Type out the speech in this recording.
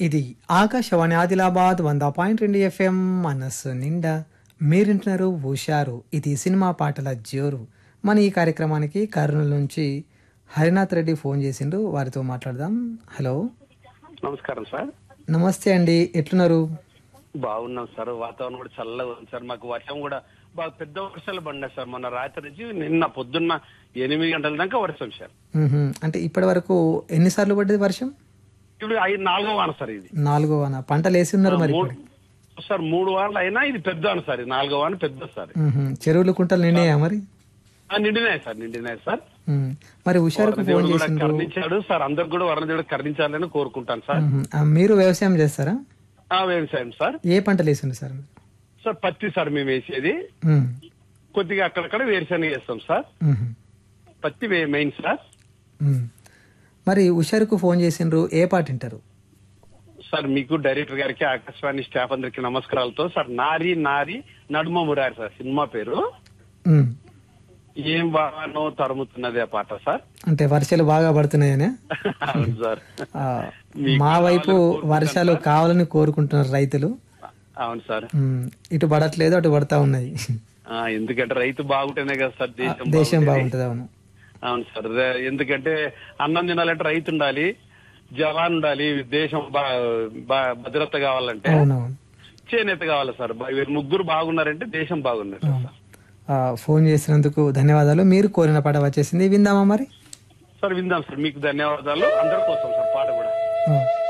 ఇది ఆకాశవాణి ఆదిలాబాద్ వంద పాయింట్ రెండు ఎఫ్ఎం మనస్సు నిండా మీరింటున్నారు హుషారు ఇది సినిమా పాటల జోరు మన ఈ కార్యక్రమానికి కర్నూలు నుంచి హరినాథ్ రెడ్డి ఫోన్ చేసిండు వారితో మాట్లాడదాం హలో నమస్కారం సార్ నమస్తే అండి ఎట్లున్నారు బాగున్నాం సార్ వాతావరణం కూడా చల్లగా ఉంది సార్ మాకు వర్షం కూడా బాగా పెద్ద వర్షాలు పడినాయి సార్ మొన్న రాత్రి నుంచి నిన్న పొద్దున్న ఎనిమిది గంటల దాకా వర్షం సార్ మ్హూ. అంటే ఇప్పటి వరకు ఎన్నిసార్లు పడ్డది వర్షం ఇప్పుడు ఐదు నాలుగో వాన సార్ ఇది నాలుగో వాన పంటలు వేసి ఉన్నారు మరి మూడు సార్ మూడు వారాలు అయినా ఇది పెద్ద వాన సార్ ఇది నాలుగో వాన పెద్ద సార్ మ్హూ. చెరువులు కుంటలు నిండాయా మరి ఆ, నిండినాయి సార్ నిండినాయి సార్ మ్. మరి హుషారుకు ఫోన్ దేవుడు కూడా చేసిండ్రు కరుణించాడు సార్ అందరు కూడా వరణదేవుడు కరుణించాలని కోరుకుంటాను సార్ మ్హూ. ఆ, మీరు వ్యవసాయం చేస్తారా ఆ వ్యవసాయం సార్ ఏ పంటలు వేసిండ్రు సార్ సార్ పత్తి సార్ మేము వేసేది మ్. కొద్దిగా అక్కడక్కడ వేరుశనగ వేస్తాం సార్ మ్హూ. పత్తి మెయిన్ సార్ మ్. మరి ఉషారుకు ఫోన్ చేసిండ్రు ఏ పాట వింటారు సార్ మీకు డైరెక్టర్ గారికి ఆకాశవాణి స్టాఫ్ అందరికి నమస్కారాలతో సార్ నారి నారి నడుమ మురారి సార్ సినిమా పేరు మ్. ఏం బాగానో తరుముతున్నది ఆ పాట సార్ అంటే వర్షాలు బాగా పడుతున్నాయనే అవును సార్ ఆ, మా వైపు వర్షాలు కావాలని కోరుకుంటున్నారు రైతులు అవును సార్ మ్. ఇటు పడట్లేదు అటు పడతా ఉన్నాయి ఆ, ఎందుకంటే రైతు బాగుంటేనే కదా సార్ దేశం దేశం బాగుండేది. బాగుంటది అవును అవును సార్ రే- ఎందుకంటే అన్నం తినాలంటే రైతు ఉండాలి జవాన్ ఉండాలి దేశం బా- బా- భద్రత కావాలంటే అవునవును చేనేత కావాలి సార్ బా- వీరు ముగ్గురు బాగున్నారంటే దేశం బాగున్నది సార్ ఆ, ఫోన్ చేసినందుకు ధన్యవాదాలు మీరు కోరిన పాట వచ్చేసింది విందామా మరి సార్ విందాం సార్ మీకు ధన్యవాదాలు అందరి కోసం సార్ పాట కూడా ఆ.